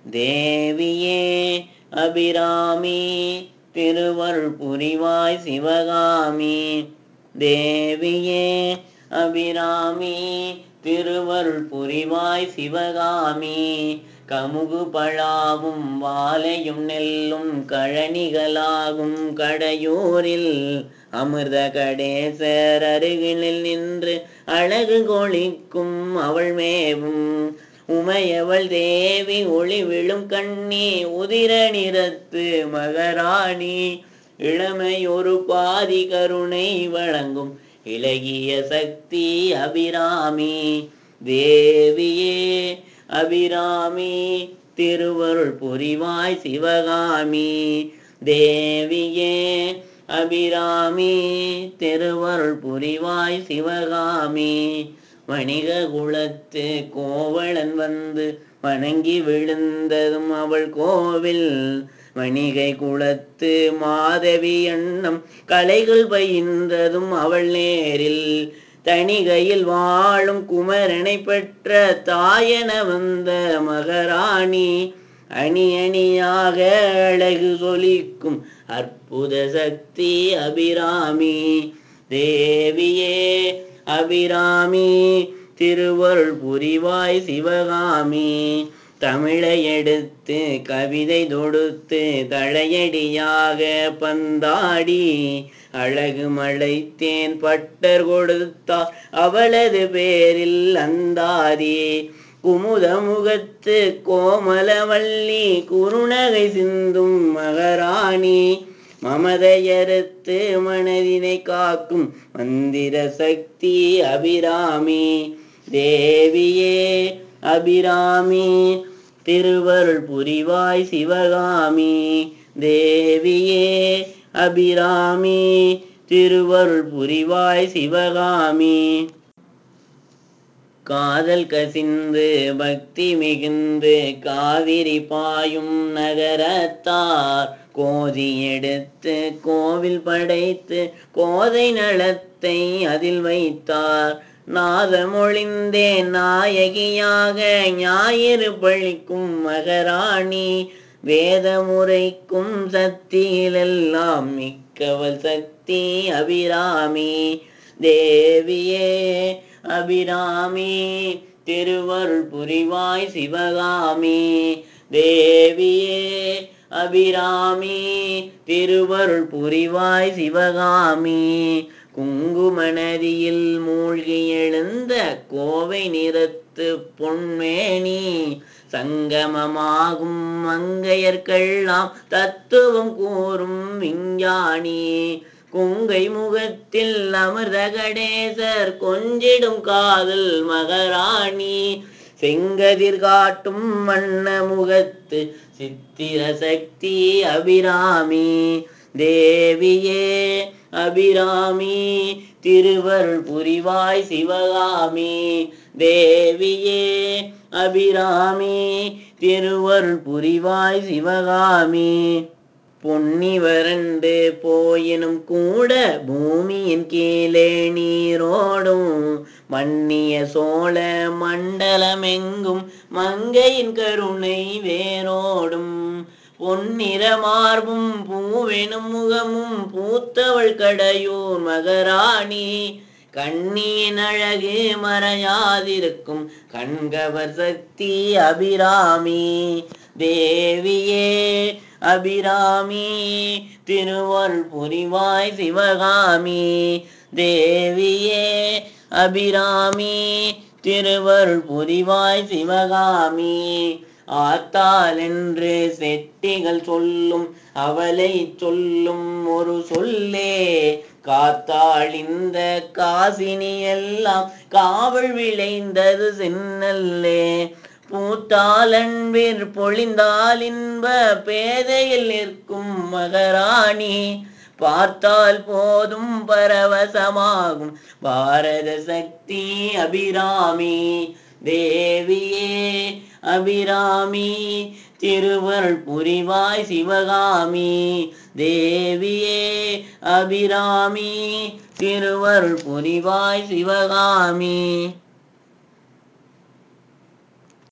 தேவியே அபிராமி திருவருள் புரிவாய் சிவகாமி தேவியே அபிராமி திருவருள் புரிவாய் சிவகாமி கமுகு பழாவும் வாழையும் நெல்லும் கழனிகளாகும் கடையூரில் அமிர்த கடேசர் அருகினில் நின்று அழகு கொளிக்கும் அவள் மேவும் உமையவள் தேவி ஒளி விழும் கண்ணி உதிர நிறத்து மகராணி இளமையொரு பாதி கருணை வழங்கும் இலகிய சக்தி அபிராமி தேவியே அபிராமி திருவருள் புரிவாய் சிவகாமி தேவியே அபிராமி திருவருள் புரிவாய் சிவகாமி வணிக குலத்து கோவலன் வந்து வணங்கி விழுந்ததும் அவள் கோவில் வணிகை குலத்து மாதவி எண்ணம் கலைகள் பயின்றதும் அவள் நேரில் தணிகையில் வாழும் குமரனை பெற்ற தாயன வந்த மகராணி அணி அணியாக அழகு சொலிக்கும் அற்புத சக்தி அபிராமி தேவியே அபிராமி திருவருள் புரிவாய் சிவகாமி தமிழை எடுத்து கவிதை தொடுத்து தழையடியாக பந்தாடி அழகு மழைத்தேன் பட்டர் கொடுத்தார் அவளது பேரில் அந்தாதி குமுதமுகத்து கோமலவல்லி குறுநகை சிந்தும் மகராணி மமதையறுத்து மனதினை காக்கும் மந்திர சக்தி அபிராமி தேவியே அபிராமி திருவருள் புரிவாய் சிவகாமி தேவியே அபிராமி திருவருள் புரிவாய் சிவகாமி காதல் கசிந்து பக்தி மிகுந்து காவிரி பாயும் நகரத்தார் கோதி எடுத்து கோவில் படைத்து கோதை நலத்தை அதில் வைத்தார் நாதமொழிந்தே நாயகியாக ஞாயிறு பழிக்கும் மகராணி வேதமுறைக்கும் சக்தியிலெல்லாம் மிக்கவள் சக்தி அபிராமி தேவியே அபிராமி திருவருள் புரிவாய் சிவகாமி தேவியே அபிராமி திருவருள் புரிவாய் சிவகாமி குங்கும நதியில் மூழ்கி எழுந்த கோவை நிறத்து பொன்மேனி சங்கமமாகும் மங்கையர்க்கெல்லாம் தத்துவம் கூறும் விஞ்ஞானி குங்கை முகத்தில் அமிர்த கடேசர் கொஞ்சிடும் காதல் மகராணி செங்கதிர் காட்டும் வண்ண முகத்து சித்திர சக்தி அபிராமி தேவியே அபிராமி திருவருள் புரிவாய் சிவகாமி தேவியே அபிராமி திருவருள் புரிவாய் சிவகாமி பொன்னி வறண்டு போயினும் கூட பூமியின் கீழே நீரோடும் மன்னிய சோழ மண்டலமெங்கும் மங்கையின் கருணை வேரோடும் பொன்னிற மார்பும் பூவெனும் முகமும் பூத்தவள் கடையூர் மகராணி கண்ணியின் அழகு மறையாதிருக்கும் கண்கவர் சக்தி அபிராமி தேவியே அபிராமி திருவருள் புரிவாய் சிவகாமி தேவியே அபிராமி திருவருள் புரிவாய் சிவகாமி ஆத்தாள் என்று செட்டிகள் சொல்லும் அவளை சொல்லும் ஒரு சொல்லே காத்தாள் இந்த காசினி எல்லாம் காவல் விளைந்தது சின்னல்லே பூத்தால் அன்பிற் பொழிந்தால் இன்ப பேதையில் நிற்கும் மகராணி பார்த்தால் போதும் பரவசமாகும் பாரத சக்தி அபிராமி தேவியே அபிராமி திருவருள் புரிவாய் சிவகாமி தேவியே அபிராமி திருவருள் புரிவாய் சிவகாமி